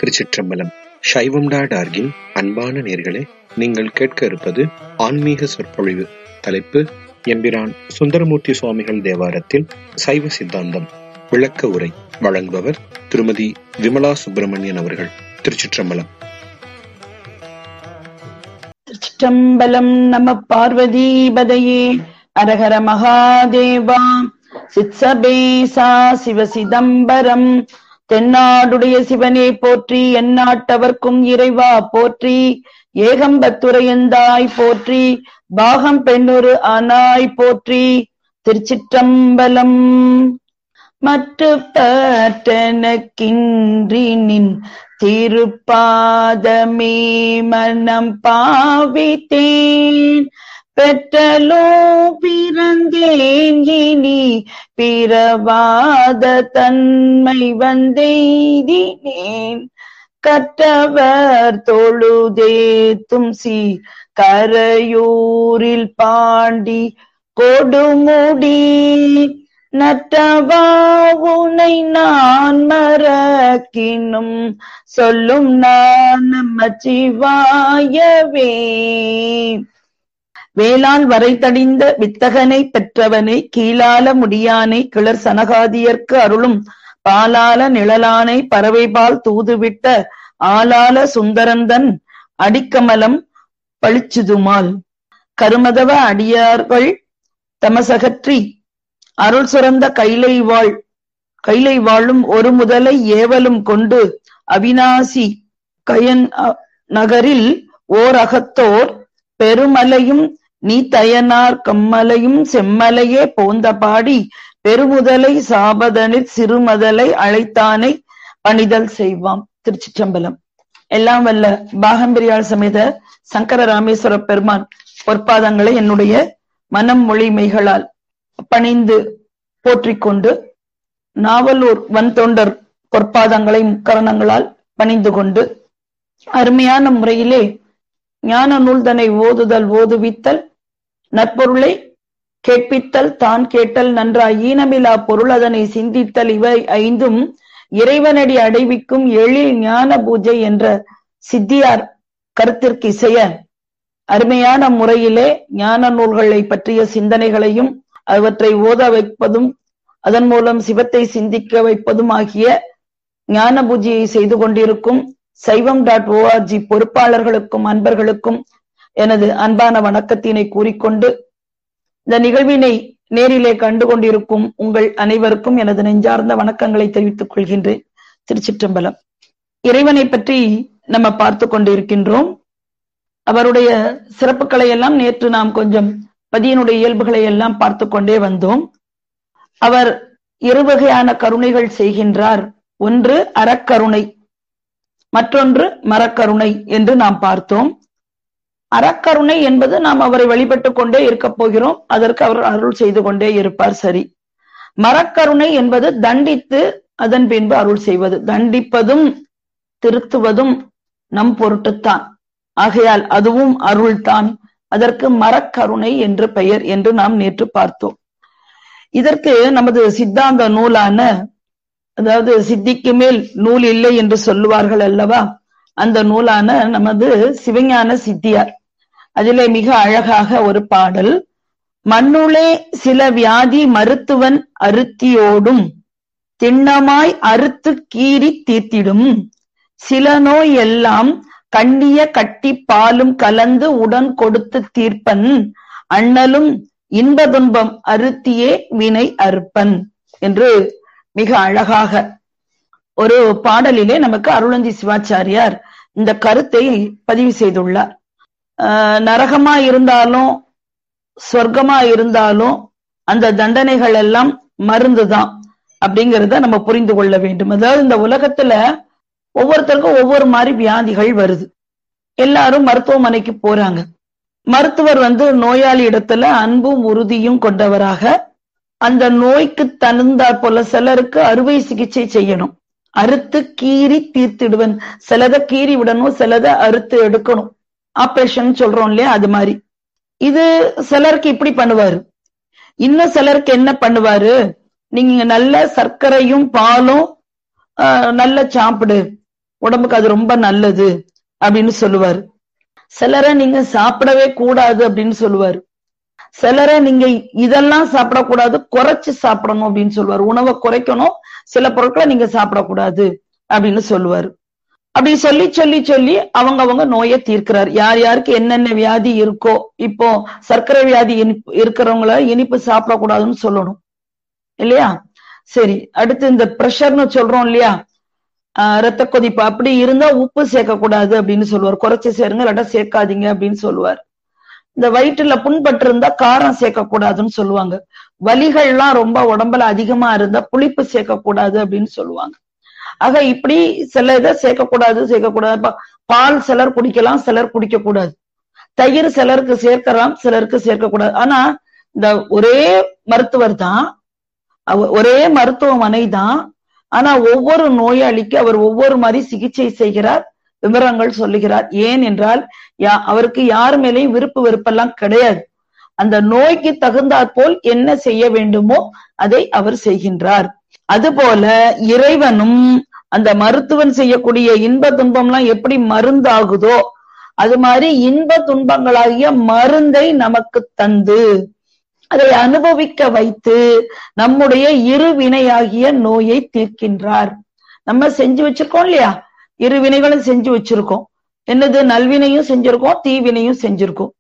திருச்சிற்றம்பலம் சைவம் டாட் ஆர்கின் அன்பான நேர்களே நீங்கள் கேட்க இருப்பது ஆன்மீக சொற்பொழிவு தலைப்பு எம்பிரான் சுந்தரமூர்த்தி சுவாமிகள் தேவாரத்தில் சைவ சித்தாந்தம் விளக்க உரை வழங்குபவர் திருமதி விமலா சுப்பிரமணியன் அவர்கள் திருச்சிற்றம்பலம் திருச்சிற்றம்பலம் நம பார்வதிபதையே அரஹர மகாதேவா சித்சபேசா சிவ சிதம்பரம் தென்னாடுடைய சிவனே போற்றி எந்நாட்டவர்க்கும் இறைவா போற்றி ஏகம்பத்துரையந்தாய் போற்றி பாகம் பெண்ணொரு ஆனாய் போற்றி திருச்சிற்றம்பலம் மற்ற பற்றனக்கின்றி நின் திருப்பாதமே மனம் பாவித்தேன் பெற்றலோ பிறந்தேன் இனி பிறவாத தன்மை வந்தெய்தினேன் கற்றவர் தொழுதேத்தும் சி கரையூரில் பாண்டி கொடுமுடி நற்றவா உனை நான் மறக்கினும் சொல்லும் நான் நமச்சிவாயவே வேளாண் வரைத்தடிந்த வித்தகனை பெற்றவனை கீழால முடியானை கிளர் சனகாதியர்க்கு அருளும் பாலால நிழலானை பறவைபால் தூதுவிட்ட ஆளால சுந்தரந்தன் அடிக்கமலம் பளிச்சுதுமால் கருமதவ அடியார்கள் தமசகற்றி அருள் சுரந்த கைலை வாழ் கைலை வாழும் ஒரு முதலை ஏவலும் கொண்டு அவினாசி கயன் நகரில் ஓர் அகத்தோர் பெருமலையும் நீ தயனார் கம்மலையும் செம்மலையே போந்த பாடி பெருமுதலை சாபதனில் சிறுமதலை அழைத்தானை பணிதல் செய்வாம் திருச்சிற்றம்பலம் எல்லாம் வல்ல பாகம்பிரியாள் சமேத சங்கர ராமேஸ்வர பெருமான் பொற்பாதங்களை என்னுடைய மனம் மொழிமைகளால் பணிந்து போற்றிக் கொண்டு நாவலூர் வன்தொண்டர் பொற்பாதங்களை முக்கரணங்களால் பணிந்து கொண்டு அருமையான முறையிலே ஞான நூல்தனை ஓதுதல் ஓதுவித்தல் நற்பொருளை கேட்பித்தல் தான் கேட்டல் நன்றாய் ஈனமிலா பொருள் அதனை சிந்தித்தல் இவை ஐந்தும் இறைவனடி அடைவிக்கும் எழில் ஞான பூஜை என்ற சித்தியார் கருத்திற்கு இசைய அருமையான முறையிலே ஞான நூல்களை பற்றிய சிந்தனைகளையும் அவற்றை ஓத வைப்பதும் அதன் மூலம் சிவத்தை சிந்திக்க வைப்பதும் ஆகிய ஞான பூஜையை செய்து கொண்டிருக்கும் சைவம் டாட் ஓஆர்ஜி பொறுப்பாளர்களுக்கும் அன்பர்களுக்கும் எனது அன்பான வணக்கத்தினை கூறிக்கொண்டு இந்த நிகழ்வினை நேரிலே கண்டு கொண்டிருக்கும் உங்கள் அனைவருக்கும் எனது நெஞ்சார்ந்த வணக்கங்களை தெரிவித்துக் கொள்கின்றேன் திருச்சிற்றம்பலம் இறைவனை பற்றி நம்ம பார்த்து கொண்டிருக்கின்றோம் அவருடைய சிறப்புகளை எல்லாம் நேற்று நாம் கொஞ்சம் பதியனுடைய இயல்புகளை எல்லாம் பார்த்து கொண்டே வந்தோம் அவர் இருவகையான கருணைகள் செய்கின்றார் ஒன்று அறக்கருணை மற்றொன்று மரக்கருணை என்று நாம் பார்த்தோம் அறக்கருணை என்பது நாம் அவரை வழிபட்டுக் கொண்டே இருக்க போகிறோம் அதற்கு அவர் அருள் செய்து கொண்டே இருப்பார் சரி மரக்கருணை என்பது தண்டித்து அதன் பின்பு அருள் செய்வது தண்டிப்பதும் திருத்துவதும் நம் பொருட்டுத்தான் ஆகையால் அதுவும் அருள்தான் அதற்கு மரக்கருணை என்று பெயர் என்று நாம் நேற்று பார்த்தோம் இதற்கு நமது சித்தாந்த நூலான அதாவது சித்திக்கு மேல் நூல் இல்லை என்று சொல்லுவார்கள் அல்லவா அந்த நூலான நமது சிவஞான சித்தியார் அதிலே மிக அழகாக ஒரு பாடல் மண்ணுளே சில வியாதி மருத்துவன் அருத்தியோடும் திண்ணமாய் அறுத்து கீறி தீர்த்திடும் சில நோய் எல்லாம் கண்ணிய கட்டி பாலும் கலந்து உடன் கொடுத்து தீர்ப்பன் அண்ணலும் இன்ப துன்பம் அறுத்தியே வினை அறுப்பன் என்று மிக அழகாக ஒரு பாடலிலே நமக்கு அருளந்தி சிவாச்சாரியார் இந்த கருத்தை பதிவு செய்துள்ளார் நரகமா இருந்தாலும் சொர்க்கமா இருந்தாலும் அந்த தண்டனைகள் எல்லாம் மருந்துதான் அப்படிங்கிறத நம்ம புரிந்து கொள்ள வேண்டும் அதாவது இந்த உலகத்துல ஒவ்வொருத்தருக்கும் ஒவ்வொரு மாதிரி வியாதிகள் வருது எல்லாரும் மருத்துவமனைக்கு போறாங்க மருத்துவர் வந்து நோயாளி இடத்துல அன்பும் உறுதியும் கொண்டவராக அந்த நோய்க்கு தகுந்தாற் போல சிலருக்கு அறுவை சிகிச்சை செய்யணும் அறுத்து கீறி தீர்த்திடுவன் சிலதை கீறி விடணும் சிலதை அறுத்து எடுக்கணும் ஆபரேஷன் சொல்றோம் இல்லையா அது மாதிரி இது சிலருக்கு இப்படி பண்ணுவாரு இன்னும் சிலருக்கு என்ன பண்ணுவாரு நீங்க நல்ல சர்க்கரையும் பாலும் ஆஹ், நல்ல சாப்பிடு உடம்புக்கு அது ரொம்ப நல்லது அப்படின்னு சொல்லுவாரு சிலரை நீங்க சாப்பிடவே கூடாது அப்படின்னு சொல்லுவாரு சிலரை நீங்க இதெல்லாம் சாப்பிடக்கூடாது குறைச்சு சாப்பிடணும் அப்படின்னு சொல்லுவாரு உணவை குறைக்கணும் சில பொருட்களை நீங்க சாப்பிடக்கூடாது அப்படின்னு சொல்லுவாரு அப்படி சொல்லி சொல்லி சொல்லி அவங்க அவங்க நோயை தீர்க்கிறார் யார் யாருக்கு என்னென்ன வியாதி இருக்கோ இப்போ சர்க்கரை வியாதி இனிப்பு இருக்கிறவங்கள இனிப்பு சாப்பிடக்கூடாதுன்னு சொல்லணும் இல்லையா சரி அடுத்து இந்த பிரஷர்னு சொல்றோம் இல்லையா ஆஹ் ரத்த கொதிப்பு அப்படி இருந்தா உப்பு சேர்க்கக்கூடாது அப்படின்னு சொல்லுவார் குறைச்சு சேருங்க இல்லாட்டா சேர்க்காதீங்க அப்படின்னு சொல்லுவார் இந்த வயிற்றுல புண்பட்டு இருந்தா காரம் சேர்க்கக்கூடாதுன்னு சொல்லுவாங்க வலிகள்லாம் ரொம்ப உடம்புல அதிகமா இருந்தா புளிப்பு சேர்க்கக்கூடாது அப்படின்னு சொல்லுவாங்க ஆக இப்படி சில இதை சேர்க்கக்கூடாது சேர்க்கக்கூடாது பால் சிலர் குடிக்கலாம் சிலர் குடிக்க கூடாது தயிர் சிலருக்கு சேர்க்கலாம் சிலருக்கு சேர்க்கக்கூடாது ஆனா இந்த ஒரே மருத்துவர் தான் ஒரே மருத்துவமனை தான் ஆனா ஒவ்வொரு நோயாளிக்கு அவர் ஒவ்வொரு மாதிரி சிகிச்சை செய்கிறார் விவரங்கள் சொல்லுகிறார் ஏன் என்றால் அவருக்கு யார் மேலேயும் விருப்பு வெறுப்பெல்லாம் கிடையாது அந்த நோய்க்கு தகுந்தாற் போல் என்ன செய்ய வேண்டுமோ அதை அவர் செய்கின்றார் அதுபோல இறைவனும் அந்த மருத்துவன் செய்யக்கூடிய இன்ப துன்பம்லாம் எப்படி மருந்தாகுதோ அது மாதிரி இன்ப துன்பங்களாகிய மருந்தை நமக்கு தந்து அதை அனுபவிக்க வைத்து நம்முடைய இருவினையாகிய நோயை தீர்க்கின்றார் நம்ம செஞ்சு வச்சிருக்கோம் இல்லையா இரு வினைகளும் செஞ்சு வச்சிருக்கோம் என்னது நல்வினையும் செஞ்சிருக்கோம் தீவினையும் செஞ்சிருக்கோம்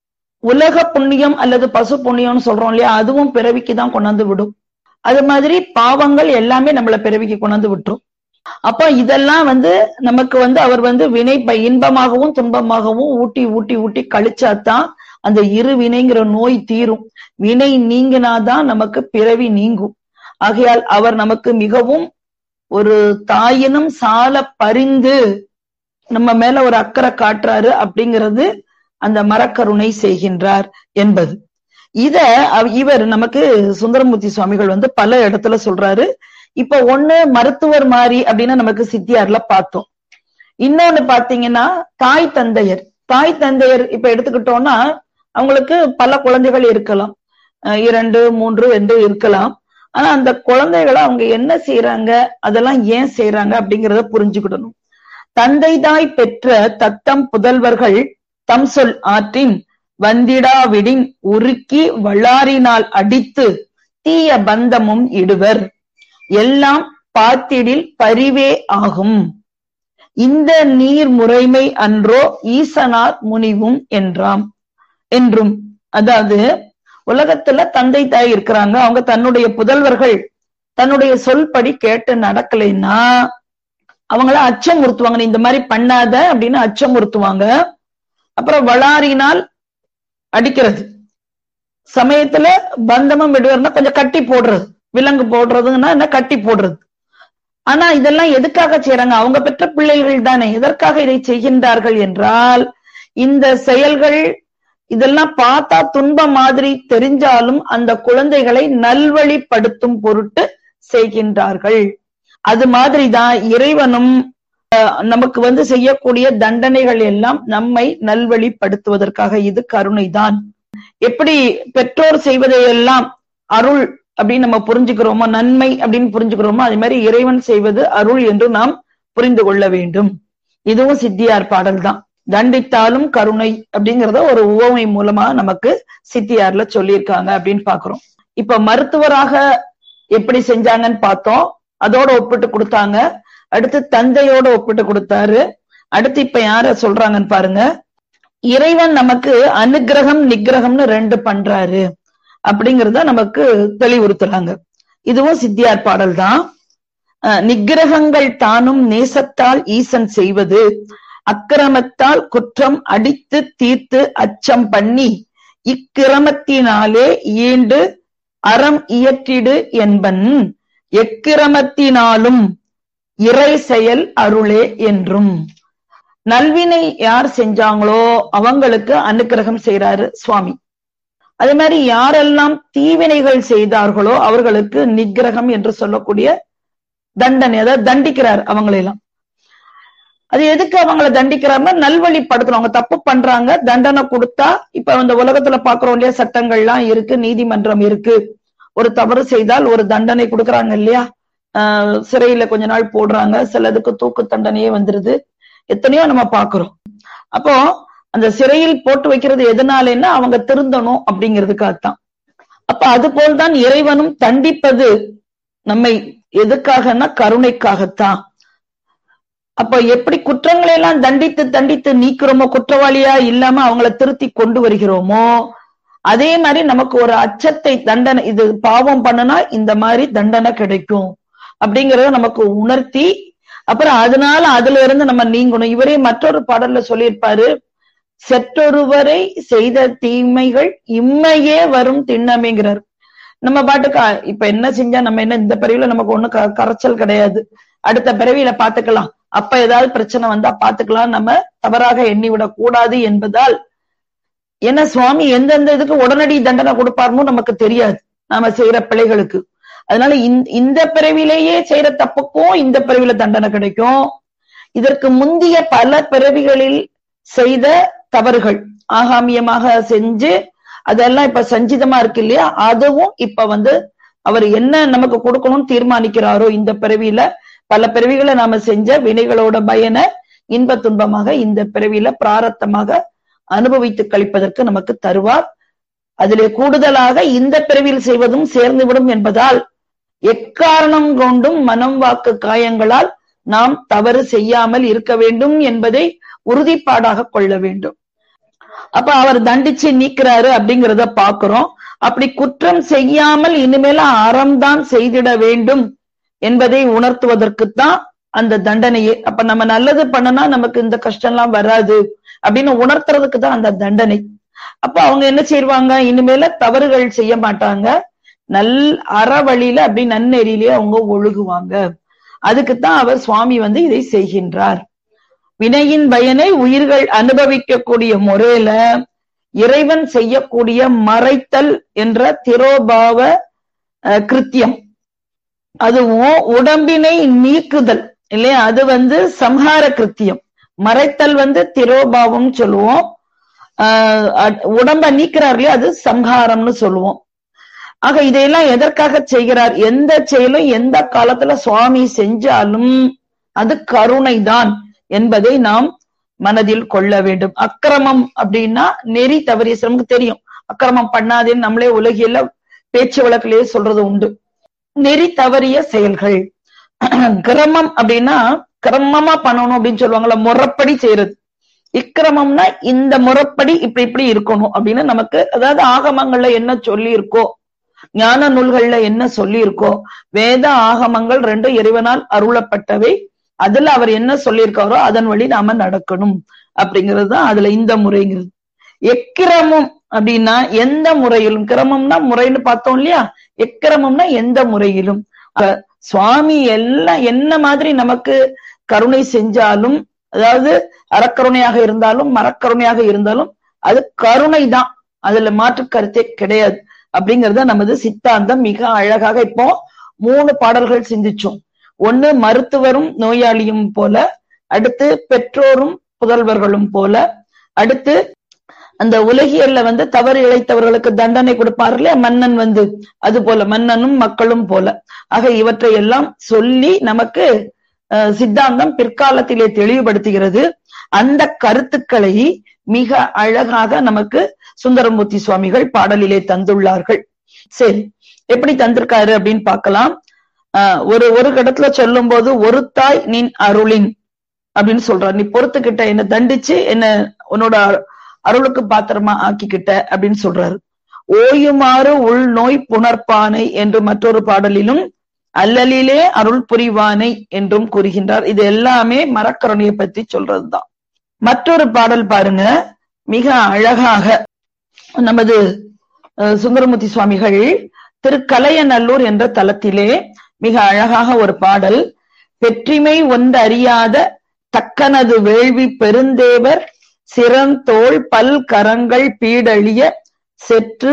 உலக புண்ணியம் அல்லது பசு புண்ணியம்னு சொல்றோம் இல்லையா அதுவும் பிறவிக்கு தான் கொண்டாந்து விடும் அது மாதிரி பாவங்கள் எல்லாமே நம்மள பிறவிக்கு கொண்டாந்து விட்டுரும் அப்ப இதெல்லாம் வந்து நமக்கு வந்து அவர் வந்து வினை இன்பமாகவும் துன்பமாகவும் ஊட்டி ஊட்டி ஊட்டி கழிச்சாதான் அந்த இரு வினைங்கிற நோய் தீரும் வினை நீங்கினாதான் நமக்கு பிறவி நீங்கும் ஆகையால் அவர் நமக்கு மிகவும் ஒரு தாயினும் சால பரிந்து நம்ம மேல ஒரு அக்கறை காட்டுறாரு அப்படிங்கிறது அந்த மரக்கருணை செய்கின்றார் என்பது இத இவர் நமக்கு சுந்தரமூர்த்தி சுவாமிகள் வந்து பல இடத்துல சொல்றாரு இப்ப ஒண்ணு மருத்துவர் மாதிரி அப்படின்னு நமக்கு சித்தியார்ல பார்த்தோம் இன்னொன்னு பாத்தீங்கன்னா தாய் தந்தையர் தாய் தந்தையர் இப்ப எடுத்துக்கிட்டோம்னா அவங்களுக்கு பல குழந்தைகள் இருக்கலாம் இரண்டு மூன்று என்று இருக்கலாம் ஆனா அந்த குழந்தைகளை அவங்க என்ன செய்யறாங்க அதெல்லாம் ஏன் செய்யறாங்க அப்படிங்கிறத புரிஞ்சுக்கிடணும் தந்தை தாய் பெற்ற தத்தம் புதல்வர்கள் தம் சொல் ஆற்றின் வந்திடாவிடின் உருக்கி வளாரினால் அடித்து தீய பந்தமும் இடுவர் எல்லாம் பாத்திடில் பரிவே ஆகும் இந்த நீர் முறைமை அன்றோ ஈசனார் முனிவும் என்றாம் என்றும் அதாவது உலகத்துல தந்தை தாய் இருக்கிறாங்க அவங்க தன்னுடைய புதல்வர்கள் தன்னுடைய சொல்படி கேட்டு நடக்கலைன்னா அவங்கள அச்சமுறுத்துவாங்க நீ இந்த மாதிரி பண்ணாத அப்படின்னு அச்சமுறுத்துவாங்க அப்புறம் வளாரினால் அடிக்கிறது சமயத்துல பந்தமும் விடுவார்னா கொஞ்சம் கட்டி போடுறது விலங்கு போடுறதுன்னா என்ன கட்டி போடுறது ஆனா இதெல்லாம் எதுக்காக செய்யறாங்க அவங்க பெற்ற பிள்ளைகள் தானே எதற்காக இதை செய்கின்றார்கள் என்றால் இந்த செயல்கள் இதெல்லாம் பார்த்தா துன்பம் மாதிரி தெரிஞ்சாலும் அந்த குழந்தைகளை நல்வழிப்படுத்தும் பொருட்டு செய்கின்றார்கள் அது மாதிரிதான் இறைவனும் நமக்கு வந்து செய்யக்கூடிய தண்டனைகள் எல்லாம் நம்மை நல்வழிப்படுத்துவதற்காக இது கருணைதான் எப்படி பெற்றோர் செய்வதையெல்லாம் அருள் அப்படின்னு நம்ம புரிஞ்சுக்கிறோமோ நன்மை அப்படின்னு புரிஞ்சுக்கிறோமோ அதே மாதிரி இறைவன் செய்வது அருள் என்று நாம் புரிந்து கொள்ள வேண்டும் இதுவும் சித்தியார் பாடல் தான் தண்டித்தாலும் கருணை அப்படிங்கறத ஒரு உவமை மூலமா நமக்கு சித்தியார்ல சொல்லியிருக்காங்க அப்படின்னு பாக்குறோம் இப்ப மருத்துவராக எப்படி செஞ்சாங்கன்னு பார்த்தோம் அதோட ஒப்பிட்டு கொடுத்தாங்க அடுத்து தந்தையோட ஒப்பிட்டு கொடுத்தாரு அடுத்து இப்ப யார சொல்றாங்கன்னு பாருங்க இறைவன் நமக்கு அனுகிரகம் நிகிரகம்னு ரெண்டு பண்றாரு அப்படிங்கறத நமக்கு தெளிவுறுத்துறாங்க இதுவும் சித்தியார் பாடல் தான் நிகிரகங்கள் தானும் நேசத்தால் ஈசன் செய்வது அக்கிரமத்தால் குற்றம் அடித்து தீர்த்து அச்சம் பண்ணி இக்கிரமத்தினாலே ஈண்டு அறம் இயற்றிடு என்பன் எக்கிரமத்தினாலும் இறை செயல் அருளே என்றும் நல்வினை யார் செஞ்சாங்களோ அவங்களுக்கு அனுக்கிரகம் செய்யறாரு சுவாமி அதே மாதிரி யாரெல்லாம் தீவினைகள் செய்தார்களோ அவர்களுக்கு நிகிரகம் என்று சொல்லக்கூடிய தண்டனை அதாவது தண்டிக்கிறார் அவங்களெல்லாம் அது எதுக்கு அவங்கள தண்டிக்கிறாருன்னா நல்வழிப்படுத்தணும் அவங்க தப்பு பண்றாங்க தண்டனை கொடுத்தா இப்ப இந்த உலகத்துல பாக்குறோம் இல்லையா சட்டங்கள்லாம் இருக்கு நீதிமன்றம் இருக்கு ஒரு தவறு செய்தால் ஒரு தண்டனை கொடுக்கறாங்க இல்லையா ஆஹ் சிறையில கொஞ்ச நாள் போடுறாங்க சிலதுக்கு தூக்கு தண்டனையே வந்துருது எத்தனையோ நம்ம பாக்குறோம் அப்போ அந்த சிறையில் போட்டு வைக்கிறது எதனாலன்னா அவங்க திருந்தணும் அப்படிங்கிறதுக்காகத்தான் அப்ப அது போல்தான் இறைவனும் தண்டிப்பது நம்மை எதுக்காகன்னா கருணைக்காகத்தான் அப்ப எப்படி குற்றங்களை எல்லாம் தண்டித்து தண்டித்து நீக்கிறோமோ குற்றவாளியா இல்லாம அவங்கள திருத்தி கொண்டு வருகிறோமோ அதே மாதிரி நமக்கு ஒரு அச்சத்தை தண்டனை இது பாவம் பண்ணுனா இந்த மாதிரி தண்டனை கிடைக்கும் அப்படிங்கறத நமக்கு உணர்த்தி அப்புறம் அதனால அதுல இருந்து நம்ம நீங்கணும் இவரே மற்றொரு பாடல்ல சொல்லியிருப்பாரு செற்றொருவரை செய்த தீமைகள் இம்மையே வரும் திண்ணமைங்கிறார் நம்ம பாட்டுக்கு அ, இப்ப என்ன செஞ்சா நம்ம என்ன இந்த பிறவில நமக்கு ஒண்ணு க- கரைச்சல் கிடையாது அடுத்த பிறவியில பாத்துக்கலாம் அப்ப ஏதாவது பிரச்சனை வந்தா பாத்துக்கலாம் நம்ம தவறாக எண்ணிவிடக் கூடாது என்பதால் ஏன்னா சுவாமி எந்தெந்த இதுக்கு உடனடி தண்டனை கொடுப்பாருன்னு நமக்கு தெரியாது நாம செய்யற பிழைகளுக்கு அதனால இந்த- இந்த பிறவிலேயே செய்யற தப்புக்கும் இந்த பிறவில தண்டனை கிடைக்கும் இதற்கு முந்திய பல பிறவிகளில் செய்த தவறுகள் ஆகாமியமாக செஞ்சு அதெல்லாம் இப்ப சஞ்சிதமா இருக்கு இல்லையா அதுவும் இப்ப வந்து அவர் என்ன நமக்கு கொடுக்கணும்னு தீர்மானிக்கிறாரோ இந்த பிறவியில பல பிறவிகளை நாம செஞ்ச வினைகளோட பயனை இன்ப துன்பமாக இந்த பிறவியில பிராரத்தமாக அனுபவித்து கழிப்பதற்கு நமக்கு தருவார் அதிலே கூடுதலாக இந்த பிறவியில் செய்வதும் சேர்ந்துவிடும் என்பதால் எக்காரணம் கொண்டும் மனம் வாக்கு காயங்களால் நாம் தவறு செய்யாமல் இருக்க வேண்டும் என்பதை உறுதிப்பாடாக கொள்ள வேண்டும் அப்ப அவர் தண்டிச்சு நீக்கிறாரு அப்படிங்கிறத பாக்குறோம் அப்படி குற்றம் செய்யாமல் இனிமேல அறம்தான் செய்திட வேண்டும் என்பதை உணர்த்துவதற்குத்தான் அந்த தண்டனையே அப்ப நம்ம நல்லது பண்ணனா நமக்கு இந்த கஷ்டம்லாம் வராது அப்படின்னு உணர்த்துறதுக்கு தான் அந்த தண்டனை அப்ப அவங்க என்ன செய்வாங்க இனிமேல தவறுகள் செய்ய மாட்டாங்க நல் அற வழியில அப்படி நன்னெறியிலே அவங்க ஒழுகுவாங்க அதுக்குத்தான் அவர் சுவாமி வந்து இதை செய்கின்றார் வினையின் பயனை உயிர்கள் அனுபவிக்கக்கூடிய முறையில இறைவன் செய்யக்கூடிய மறைத்தல் என்ற திரோபாவ அஹ், கிருத்தியம் அதுவும் உடம்பினை நீக்குதல் இல்லையா அது வந்து சம்ஹார கிருத்தியம் மறைத்தல் வந்து திரோபாவம் சொல்லுவோம் ஆஹ் அட்- உடம்ப நீக்கிறார் இல்லையா அது சம்ஹாரம்னு சொல்லுவோம் ஆக இதையெல்லாம் எதற்காக செய்கிறார் எந்த செயலும் எந்த காலத்துல சுவாமி செஞ்சாலும் அது கருணைதான் என்பதை நாம் மனதில் கொள்ள வேண்டும் அக்கிரமம் அப்படின்னா நெறி தவறிய சில நமக்கு தெரியும் அக்கிரமம் பண்ணாதேன்னு நம்மளே உலகில பேச்சு வழக்கிலேயே சொல்றது உண்டு நெறி தவறிய செயல்கள் கிரமம் அப்படின்னா கிரமமா பண்ணணும் அப்படின்னு சொல்லுவாங்கல்ல முறைப்படி செய்யறது இக்கிரமம்னா இந்த முறைப்படி இப்படி இப்படி இருக்கணும் அப்படின்னு நமக்கு அதாவது ஆகமங்கள்ல என்ன சொல்லி இருக்கோ ஞான நூல்கள்ல என்ன சொல்லி இருக்கோ வேத ஆகமங்கள் ரெண்டும் இறைவனால் அருளப்பட்டவை அதுல அவர் என்ன சொல்லியிருக்காரோ அதன் வழி நாம நடக்கணும் அப்படிங்கிறது தான் அதுல இந்த முறைங்கிறது எக்கிரமம் அப்படின்னா எந்த முறையிலும் கிரமம்னா முறைன்னு பார்த்தோம் இல்லையா எக்கிரமம்னா எந்த முறையிலும் அப்ப சுவாமி எல்லாம் என்ன மாதிரி நமக்கு கருணை செஞ்சாலும் அதாவது அறக்கருணையாக இருந்தாலும் மரக்கருணையாக இருந்தாலும் அது கருணை தான் அதுல மாற்று கருத்தே கிடையாது அப்படிங்கறத நமது சித்தாந்தம் மிக அழகாக இப்போ மூணு பாடல்கள் சிந்திச்சோம் ஒண்ணு மருத்துவரும் நோயாளியும் போல அடுத்து பெற்றோரும் புதல்வர்களும் போல அடுத்து அந்த உலகியல்ல வந்து தவறு இழைத்தவர்களுக்கு தண்டனை கொடுப்பார் இல்லையா மன்னன் வந்து அது போல மன்னனும் மக்களும் போல ஆக இவற்றை எல்லாம் சொல்லி நமக்கு அஹ், சித்தாந்தம் பிற்காலத்திலே தெளிவுபடுத்துகிறது அந்த கருத்துக்களை மிக அழகாக நமக்கு சுந்தரமூர்த்தி சுவாமிகள் பாடலிலே தந்துள்ளார்கள் சரி எப்படி தந்திருக்காரு அப்படின்னு பார்க்கலாம் ஆஹ் ஒரு ஒரு இடத்துல சொல்லும் போது ஒரு தாய் நின் அருளின் அப்படின்னு சொல்றார் நீ பொறுத்துக்கிட்ட என்ன தண்டிச்சு என்ன உன்னோட அருளுக்கு பாத்திரமா ஆக்கிக்கிட்ட அப்படின்னு சொல்றாரு ஓயுமாறு உள் நோய் புணர்ப்பானை என்று மற்றொரு பாடலிலும் அல்லலிலே அருள் புரிவானை என்றும் கூறுகின்றார் இது எல்லாமே மரக்கருணையை பத்தி சொல்றதுதான் மற்றொரு பாடல் பாருங்க மிக அழகாக நமது அஹ், சுந்தரமூர்த்தி சுவாமிகள் திருக்கலையநல்லூர் என்ற தலத்திலே மிக அழகாக ஒரு பாடல் வெற்றிமை ஒன்றறியாத தக்கனது வேள்வி பெருந்தேவர் சிறந்தோள் பல் கரங்கள் பீடழிய செற்று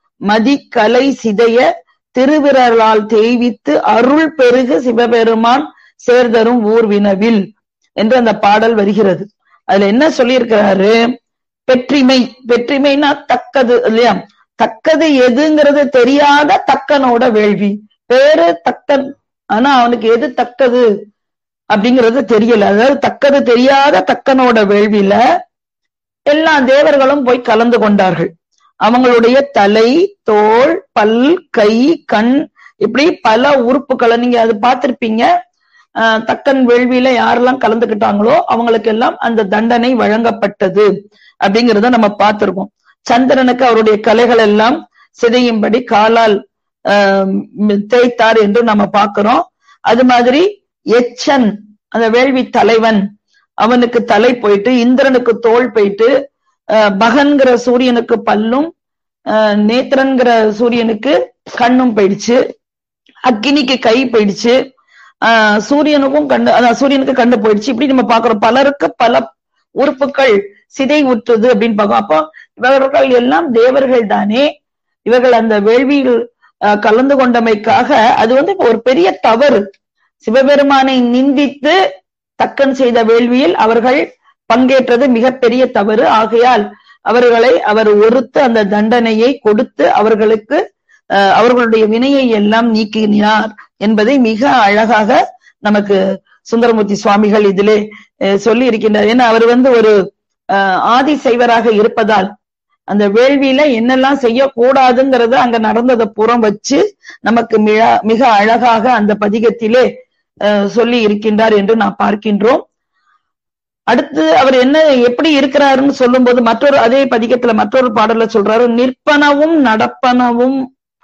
மதிக்கலை சிதைய திருவிரலால் தேய்வித்து அருள் பெருகு சிவபெருமான் சேர்தரும் ஊர்வினவில் என்று அந்த பாடல் வருகிறது அதுல என்ன சொல்லியிருக்கிறாரு பெற்றிமை பெற்றிமைனா தக்கது இல்லையா தக்கது எதுங்கிறது தெரியாத தக்கனோட வேள்வி பேரு தக்கன் ஆனா அவனுக்கு எது தக்கது அப்படிங்கறது தெரியல அதாவது தக்கது தெரியாத தக்கனோட வேள்வியில எல்லா தேவர்களும் போய் கலந்து கொண்டார்கள் அவங்களுடைய தலை தோல் பல் கை கண் இப்படி பல உறுப்புகளை நீங்க அது பார்த்திருப்பீங்க ஆஹ் தக்கன் வேள்வியில யாரெல்லாம் கலந்துக்கிட்டாங்களோ அவங்களுக்கு எல்லாம் அந்த தண்டனை வழங்கப்பட்டது அப்படிங்கறத நம்ம பார்த்திருக்கோம் சந்திரனுக்கு அவருடைய கலைகள் எல்லாம் சிதையும்படி காலால் ஆஹ் தேய்த்தார் என்று நம்ம பார்க்கிறோம் அது மாதிரி எச்சன் அந்த வேள்வி தலைவன் அவனுக்கு தலை போயிட்டு இந்திரனுக்கு தோல் போயிட்டு பகன்கிற சூரியனுக்கு பல்லும் நேத்திரன்கிற சூரியனுக்கு கண்ணும் போயிடுச்சு அக்கினிக்கு கை போயிடுச்சு ஆஹ் சூரியனுக்கும் கண்டு அதான் சூரியனுக்கு கண்டு போயிடுச்சு இப்படி நம்ம பாக்குறோம் பலருக்கு பல உறுப்புகள் சிதை உற்றுது அப்படின்னு பார்க்கோம் அப்போ இவர்கள் எல்லாம் தேவர்கள் தானே இவர்கள் அந்த வேள்வியில் கலந்து கொண்டமைக்காக அது வந்து ஒரு பெரிய தவறு சிவபெருமானை நிந்தித்து தக்கன் செய்த வேள்வியில் அவர்கள் பங்கேற்றது மிகப்பெரிய தவறு ஆகையால் அவர்களை அவர் ஒருத்து அந்த தண்டனையை கொடுத்து அவர்களுக்கு அவர்களுடைய வினையை எல்லாம் நீக்கினார் என்பதை மிக அழகாக நமக்கு சுந்தரமூர்த்தி சுவாமிகள் இதிலே சொல்லி இருக்கின்றார் ஏன்னா அவர் வந்து ஒரு ஆதி சைவராக இருப்பதால் அந்த வேள்வியில என்னெல்லாம் செய்யக்கூடாதுங்கிறத அங்க நடந்ததை புறம் வச்சு நமக்கு மிக மிக அழகாக அந்த பதிகத்திலே சொல்லி இருக்கின்றார் என்று நாம் பார்க்கின்றோம் அடுத்து அவர் என்ன எப்படி இருக்கிறாருன்னு சொல்லும் போது மற்றொரு அதே பதிகத்துல மற்றொரு பாடல்ல சொல்றாரு நிற்பனவும் நடப்பனவும்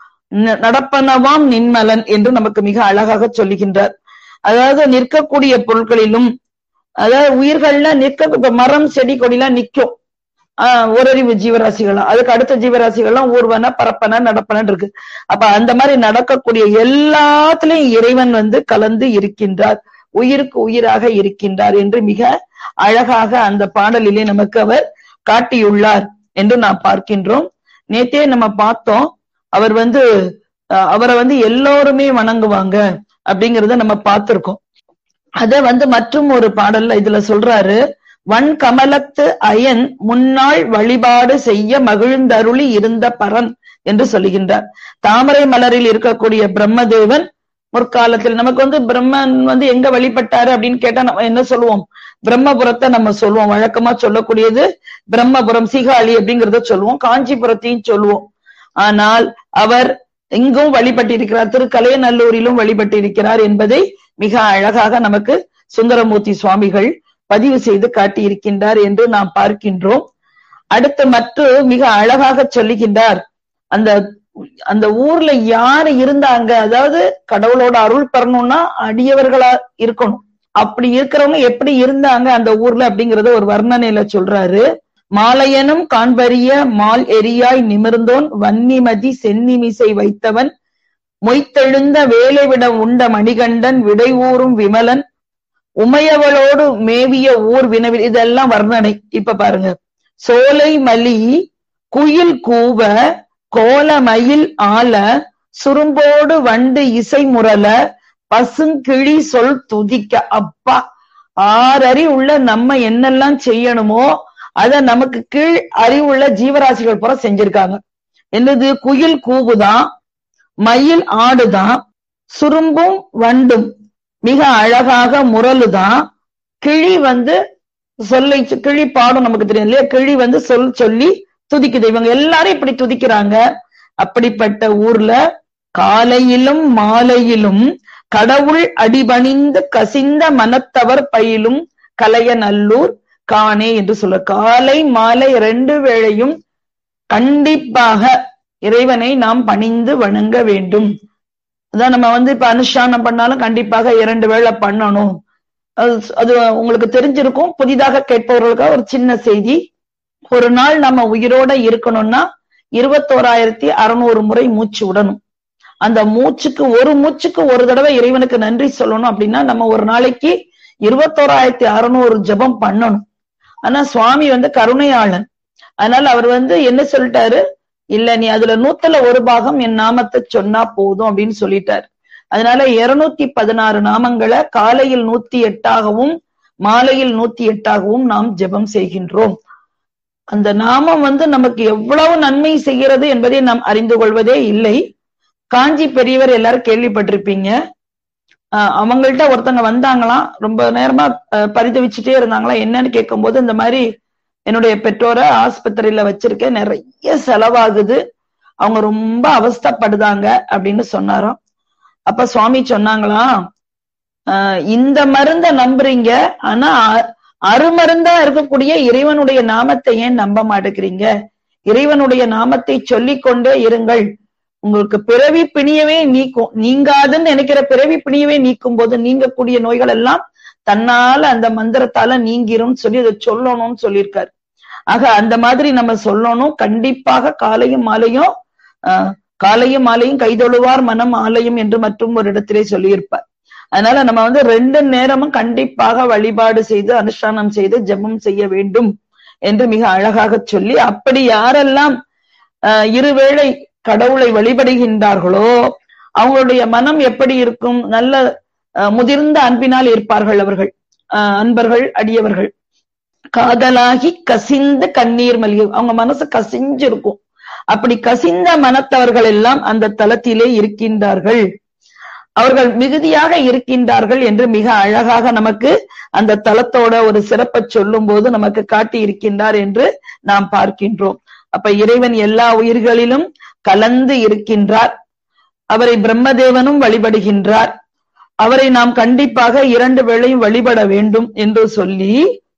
நடப்பனவாம் நின்மலன் என்று நமக்கு மிக அழகாக சொல்லுகின்றார் அதாவது நிற்கக்கூடிய பொருட்களிலும் அதாவது உயிர்கள்ல நிற்க இப்ப மரம் செடி கொடிலாம் நிற்கும் ஆஹ் ஓரறிவு ஜீவராசிகளா அதுக்கு அடுத்த ஜீவராசிகள்லாம் ஊர்வன பரப்பன நடப்பன இருக்கு அப்ப அந்த மாதிரி நடக்கக்கூடிய எல்லாத்துலயும் இறைவன் வந்து கலந்து இருக்கின்றார் உயிருக்கு உயிராக இருக்கின்றார் என்று மிக அழகாக அந்த பாடலிலே நமக்கு அவர் காட்டியுள்ளார் என்று நாம் பார்க்கின்றோம் நேத்தே நம்ம பார்த்தோம் அவர் வந்து அவரை வந்து எல்லோருமே வணங்குவாங்க அப்படிங்கறத நம்ம பார்த்திருக்கோம் அத வந்து மற்றும் ஒரு பாடல்ல இதுல சொல்றாரு வன் கமலத்து அயன் முன்னாள் வழிபாடு செய்ய மகிழ்ந்தருளி இருந்த பரன் என்று சொல்லுகின்றார் தாமரை மலரில் இருக்கக்கூடிய பிரம்மதேவன் முற்காலத்தில் நமக்கு வந்து பிரம்மன் வந்து எங்க வழிபட்டாரு அப்படின்னு கேட்டா நம்ம என்ன சொல்லுவோம் பிரம்மபுரத்தை நம்ம சொல்லுவோம் வழக்கமா சொல்லக்கூடியது பிரம்மபுரம் சீகாழி அப்படிங்கறத சொல்லுவோம் காஞ்சிபுரத்தையும் சொல்லுவோம் ஆனால் அவர் இங்கும் வழிபட்டிருக்கிறார் திருக்கலையநல்லூரிலும் வழிபட்டிருக்கிறார் என்பதை மிக அழகாக நமக்கு சுந்தரமூர்த்தி சுவாமிகள் பதிவு செய்து காட்டியிருக்கின்றார் என்று நாம் பார்க்கின்றோம் அடுத்து மற்றும் மிக அழகாக சொல்லுகின்றார் அந்த அந்த ஊர்ல யாரு இருந்தாங்க அதாவது கடவுளோட அருள் பெறணும்னா அடியவர்களா இருக்கணும் அப்படி இருக்கிறவங்க எப்படி இருந்தாங்க அந்த ஊர்ல அப்படிங்கறத ஒரு வர்ணனையில சொல்றாரு மாலையனும் காண்பரிய மால் எரியாய் நிமிர்ந்தோன் வன்னிமதி சென்னிமிசை வைத்தவன் மொய்த்தெழுந்த வேலை விட உண்ட மணிகண்டன் விடை ஊறும் விமலன் உமையவளோடு மேவிய ஊர் வினவில் இதெல்லாம் வர்ணனை இப்ப பாருங்க சோலை மலி குயில் கூவ கோலமயில் ஆல சுரும்போடு வண்டு இசை முரல பசுங்கிளி சொல் துதிக்க அப்பா ஆறறி உள்ள நம்ம என்னெல்லாம் செய்யணுமோ அத நமக்கு கீழ் அறிவுள்ள ஜீவராசிகள் புற செஞ்சிருக்காங்க என்னது குயில் கூவுதான் மயில் ஆடுதான் சுரும்பும் வண்டும் மிக அழகாக முரலுதான் கிளி வந்து சொல்லை கிளி பாடும் நமக்கு தெரியும் இல்லையா கிளி வந்து சொல் சொல்லி துதிக்குது இவங்க எல்லாரும் இப்படி துதிக்கிறாங்க அப்படிப்பட்ட ஊர்ல காலையிலும் மாலையிலும் கடவுள் அடிபணிந்து கசிந்த மனத்தவர் பயிலும் கலைய நல்லூர் காணே என்று சொல்ற காலை மாலை ரெண்டு வேளையும் கண்டிப்பாக இறைவனை நாம் பணிந்து வணங்க வேண்டும் அதான் நம்ம வந்து இப்ப அனுஷ்டானம் பண்ணாலும் கண்டிப்பாக இரண்டு வேளை பண்ணணும் அது உங்களுக்கு தெரிஞ்சிருக்கும் புதிதாக கேட்பவர்களுக்காக ஒரு சின்ன செய்தி ஒரு நாள் நம்ம உயிரோட இருக்கணும்னா இருபத்தோராயிரத்தி அறுநூறு முறை மூச்சு விடணும் அந்த மூச்சுக்கு ஒரு மூச்சுக்கு ஒரு தடவை இறைவனுக்கு நன்றி சொல்லணும் அப்படின்னா நம்ம ஒரு நாளைக்கு இருபத்தோராயிரத்தி அறுநூறு ஜபம் பண்ணணும் ஆனா சுவாமி வந்து கருணையாளன் அதனால அவர் வந்து என்ன சொல்லிட்டாரு இல்ல நீ அதுல நூத்துல ஒரு பாகம் என் நாமத்தை சொன்னா போதும் அப்படின்னு சொல்லிட்டாரு அதனால இருநூத்தி பதினாறு நாமங்களை காலையில் நூத்தி எட்டாகவும் மாலையில் நூத்தி எட்டாகவும் நாம் ஜெபம் செய்கின்றோம் அந்த நாமம் வந்து நமக்கு எவ்வளவு நன்மை செய்கிறது என்பதை நாம் அறிந்து கொள்வதே இல்லை காஞ்சி பெரியவர் எல்லாரும் கேள்விப்பட்டிருப்பீங்க ஆஹ் அவங்கள்ட்ட ஒருத்தங்க வந்தாங்களாம் ரொம்ப நேரமா ஆஹ் பரிதவிச்சுட்டே இருந்தாங்களாம் என்னன்னு கேட்கும்போது இந்த மாதிரி என்னுடைய பெற்றோரை ஆஸ்பத்திரியில வச்சிருக்கேன் நிறைய செலவாகுது அவங்க ரொம்ப அவஸ்தைப்படுதாங்க அப்படின்னு சொன்னாராம் அப்ப சுவாமி சொன்னாங்களாம் ஆஹ் இந்த மருந்த நம்புறீங்க ஆனா அ- அருமருந்தா இருக்கக்கூடிய இறைவனுடைய நாமத்தை ஏன் நம்ப மாட்டேங்கிறீங்க இறைவனுடைய நாமத்தை சொல்லிக் கொண்டே இருங்கள் உங்களுக்கு பிறவி பிணியவே நீக்கும் நீங்காதுன்னு நினைக்கிற பிறவி பிணியவே நீக்கும் போது நீங்கக்கூடிய நோய்கள் எல்லாம் தன்னால அந்த மந்திரத்தால நீங்கிரும் சொல்லி அதை சொல்லணும்னு சொல்லியிருக்காரு ஆக அந்த மாதிரி நம்ம சொல்லணும் கண்டிப்பாக காலையும் மாலையும் ஆஹ் காலையும் மாலையும் கைதொழுவார் மனம் ஆலயம் என்று மற்றும் ஒரு இடத்திலே சொல்லியிருப்பார் அதனால நம்ம வந்து ரெண்டு நேரமும் கண்டிப்பாக வழிபாடு செய்து அனுஷ்டானம் செய்து ஜெபம் செய்ய வேண்டும் என்று மிக அழகாக சொல்லி அப்படி யாரெல்லாம் ஆஹ் இருவேளை கடவுளை வழிபடுகின்றார்களோ அவங்களுடைய மனம் எப்படி இருக்கும் நல்ல ஆஹ் முதிர்ந்த அன்பினால் இருப்பார்கள் அவர்கள் ஆஹ் அன்பர்கள் அடியவர்கள் காதலாகி கசிந்த கண்ணீர் மல்கி அவங்க மனசு கசிஞ்சு இருக்கும் அப்படி கசிந்த மனத்தவர்கள் எல்லாம் அந்த தலத்திலே இருக்கின்றார்கள் அவர்கள் மிகுதியாக இருக்கின்றார்கள் என்று மிக அழகாக நமக்கு அந்த தலத்தோட ஒரு சிறப்பை சொல்லும் போது நமக்கு காட்டி இருக்கின்றார் என்று நாம் பார்க்கின்றோம் அப்ப இறைவன் எல்லா உயிர்களிலும் கலந்து இருக்கின்றார் அவரை பிரம்மதேவனும் வழிபடுகின்றார் அவரை நாம் கண்டிப்பாக இரண்டு வேளையும் வழிபட வேண்டும் என்று சொல்லி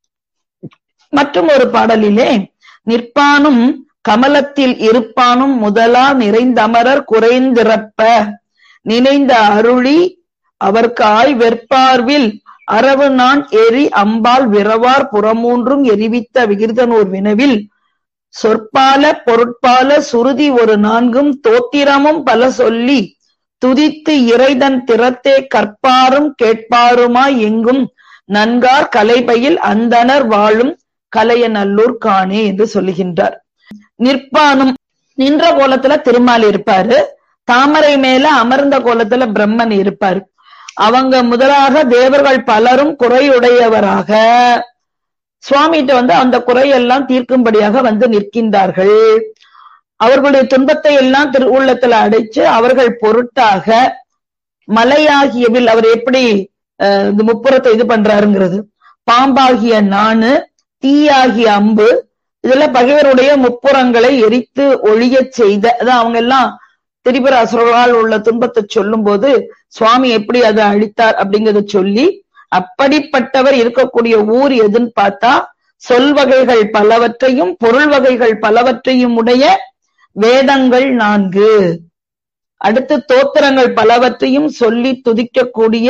மற்றும் ஒரு பாடலிலே நிற்பானும் கமலத்தில் இருப்பானும் முதலா நிறைந்தமரர் குறைந்திறப்ப நினைந்த அருளி அவர்க்காய் வெற்பார்வில் அரவு நான் எரி அம்பால் விரவார் புறமூன்றும் எரிவித்த விகிர்தனூர் வினவில் சொற்பால பொருட்பால சுருதி ஒரு நான்கும் தோத்திரமும் பல சொல்லி துதித்து இறைதன் திறத்தே கற்பாரும் கேட்பாருமாய் எங்கும் நன்கார் கலைபயில் அந்தனர் வாழும் கலையநல்லூர் காணே என்று சொல்லுகின்றார் நிற்பானும் நின்ற கோலத்துல திருமால் இருப்பாரு தாமரை மேல அமர்ந்த கோலத்துல பிரம்மன் இருப்பாரு அவங்க முதலாக தேவர்கள் பலரும் குறையுடையவராக சுவாமிகிட்ட வந்து அந்த குறையெல்லாம் தீர்க்கும்படியாக வந்து நிற்கின்றார்கள் அவர்களுடைய துன்பத்தை எல்லாம் திரு உள்ளத்துல அடைச்சு அவர்கள் பொருட்டாக மலையாகியவில் அவர் எப்படி அஹ், இந்த முப்புறத்தை இது பண்றாருங்கிறது பாம்பாகிய நாணு தீயாகிய அம்பு இதெல்லாம் பகைவருடைய முப்புறங்களை எரித்து ஒழியச் செய்த அதான் அவங்க எல்லாம் திரிபுர அசுரர்களால் உள்ள துன்பத்தை சொல்லும் போது சுவாமி எப்படி அதை அழித்தார் அப்படிங்கறத சொல்லி அப்படிப்பட்டவர் இருக்கக்கூடிய ஊர் எதுன்னு பார்த்தா சொல் வகைகள் பலவற்றையும் பொருள் வகைகள் பலவற்றையும் உடைய வேதங்கள் நான்கு அடுத்து தோத்திரங்கள் பலவற்றையும் சொல்லி துதிக்கக்கூடிய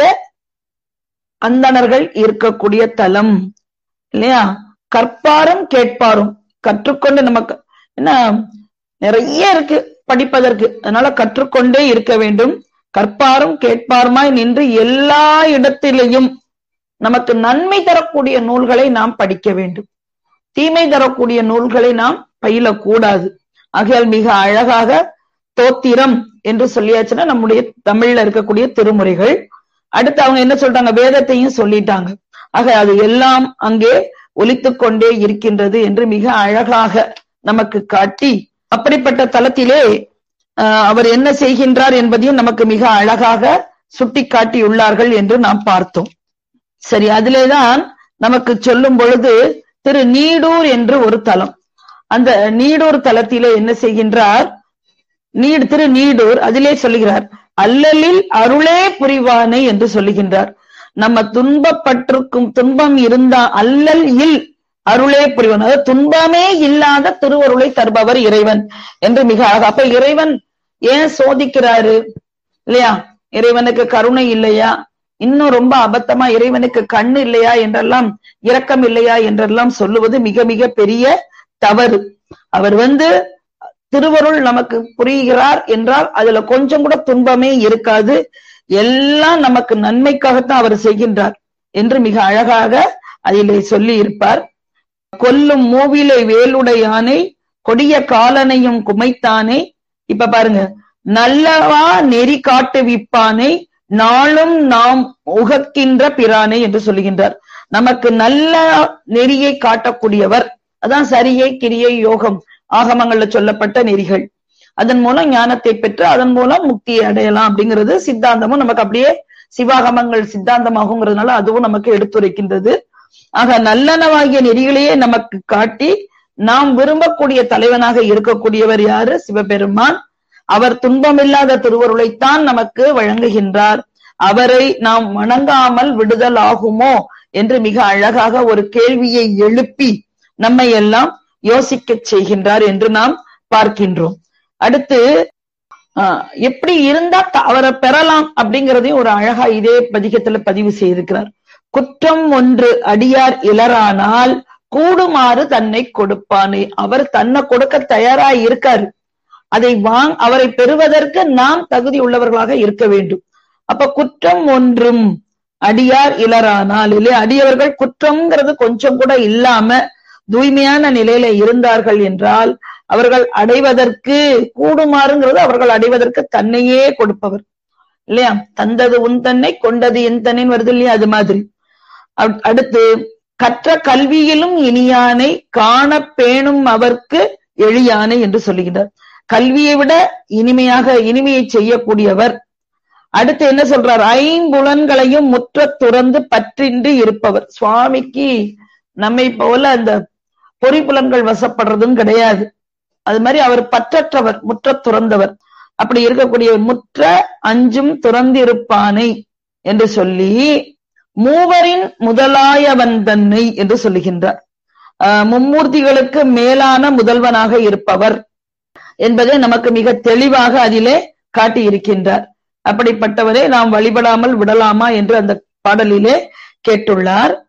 அந்தணர்கள் இருக்கக்கூடிய தலம் இல்லையா கற்பாரும் கேட்பாரும் கற்றுக்கொண்டு நமக்கு என்ன நிறைய இருக்கு படிப்பதற்கு அதனால கற்றுக்கொண்டே இருக்க வேண்டும் கற்பாரும் கேட்பாருமாய் நின்று எல்லா இடத்திலேயும் நமக்கு நன்மை தரக்கூடிய நூல்களை நாம் படிக்க வேண்டும் தீமை தரக்கூடிய நூல்களை நாம் பயிலக்கூடாது ஆகையால் மிக அழகாக தோத்திரம் என்று சொல்லியாச்சுன்னா நம்முடைய தமிழ்ல இருக்கக்கூடிய திருமுறைகள் அடுத்து அவங்க என்ன சொல்றாங்க வேதத்தையும் சொல்லிட்டாங்க ஆக அது எல்லாம் அங்கே ஒலித்துக் கொண்டே இருக்கின்றது என்று மிக அழகாக நமக்கு காட்டி அப்படிப்பட்ட தலத்திலே ஆஹ், அவர் என்ன செய்கின்றார் என்பதையும் நமக்கு மிக அழகாக சுட்டிக்காட்டியுள்ளார்கள் என்று நாம் பார்த்தோம் சரி அதிலேதான் நமக்கு சொல்லும் பொழுது திரு நீடூர் என்று ஒரு தலம் அந்த நீடூர் தலத்திலே என்ன செய்கின்றார் நீடு திரு நீடூர் அதிலே சொல்லுகிறார் அல்லலில் அருளே புரிவானை என்று சொல்லுகின்றார் நம்ம துன்பப்பட்டிருக்கும் துன்பம் இருந்தா அல்லல் இல் அருளே புரிவன் அதாவது துன்பமே இல்லாத திருவருளை தருபவர் இறைவன் என்று மிக அழகா அப்ப இறைவன் ஏன் சோதிக்கிறாரு இல்லையா இறைவனுக்கு கருணை இல்லையா இன்னும் ரொம்ப அபத்தமா இறைவனுக்கு கண்ணு இல்லையா என்றெல்லாம் இரக்கம் இல்லையா என்றெல்லாம் சொல்லுவது மிக மிக பெரிய தவறு அவர் வந்து திருவருள் நமக்கு புரிகிறார் என்றால் அதுல கொஞ்சம் கூட துன்பமே இருக்காது எல்லாம் நமக்கு நன்மைக்காகத்தான் அவர் செய்கின்றார் என்று மிக அழகாக அதிலே சொல்லி இருப்பார் கொல்லும் மூவிலை வேலுடை யானை கொடிய காலனையும் குமைத்தானே இப்ப பாருங்க நல்லவா நெறி காட்டுவிப்பானை நாளும் நாம் உகக்கின்ற பிரானை என்று சொல்லுகின்றார் நமக்கு நல்ல நெறியை காட்டக்கூடியவர் அதான் சரியை கிரியை யோகம் ஆகமங்கள்ல சொல்லப்பட்ட நெறிகள் அதன் மூலம் ஞானத்தை பெற்று அதன் மூலம் முக்தியை அடையலாம் அப்படிங்கிறது சித்தாந்தமும் நமக்கு அப்படியே சிவாகமங்கள் சித்தாந்தமாகுங்கிறதுனால அதுவும் நமக்கு எடுத்துரைக்கின்றது ஆக நல்லனவாகிய நெறிகளையே நமக்கு காட்டி நாம் விரும்பக்கூடிய தலைவனாக இருக்கக்கூடியவர் யாரு சிவபெருமான் அவர் துன்பமில்லாத திருவருளைத்தான் நமக்கு வழங்குகின்றார் அவரை நாம் வணங்காமல் விடுதல் ஆகுமோ என்று மிக அழகாக ஒரு கேள்வியை எழுப்பி நம்மை எல்லாம் யோசிக்க செய்கின்றார் என்று நாம் பார்க்கின்றோம் அடுத்து எப்படி இருந்தா அவரை பெறலாம் அப்படிங்கறதையும் ஒரு அழகா இதே பதிகத்துல பதிவு செய்திருக்கிறார் குற்றம் ஒன்று அடியார் இளரானால் கூடுமாறு தன்னை கொடுப்பானே அவர் தன்னை கொடுக்க தயாரா இருக்காரு அதை வாங் அவரை பெறுவதற்கு நாம் தகுதி உள்ளவர்களாக இருக்க வேண்டும் அப்ப குற்றம் ஒன்றும் அடியார் இளரானால் இல்லையா அடியவர்கள் குற்றம்ங்கிறது கொஞ்சம் கூட இல்லாம தூய்மையான நிலையில இருந்தார்கள் என்றால் அவர்கள் அடைவதற்கு கூடுமாறுங்கிறது அவர்கள் அடைவதற்கு தன்னையே கொடுப்பவர் இல்லையா தந்தது உன் தன்னை கொண்டது என் தன்னை வருது இல்லையா அது மாதிரி அடுத்து கற்ற கல்வியிலும் இனியானை காண பேணும் அவர்க்கு எளியானை என்று சொல்லுகிறார் கல்வியை விட இனிமையாக இனிமையை செய்யக்கூடியவர் அடுத்து என்ன சொல்றார் ஐம்புலன்களையும் முற்ற துறந்து பற்றின்றி இருப்பவர் சுவாமிக்கு நம்மை போல அந்த பொறிப்புலன்கள் வசப்படுறதும் கிடையாது அது மாதிரி அவர் பற்றற்றவர் முற்ற துறந்தவர் அப்படி இருக்கக்கூடிய முற்ற அஞ்சும் துறந்திருப்பானை என்று சொல்லி மூவரின் முதலாயவன் தன்னை என்று சொல்லுகின்றார் மும்மூர்த்திகளுக்கு மேலான முதல்வனாக இருப்பவர் என்பதை நமக்கு மிக தெளிவாக அதிலே காட்டியிருக்கின்றார் அப்படிப்பட்டவரை நாம் வழிபடாமல் விடலாமா என்று அந்த பாடலிலே கேட்டுள்ளார்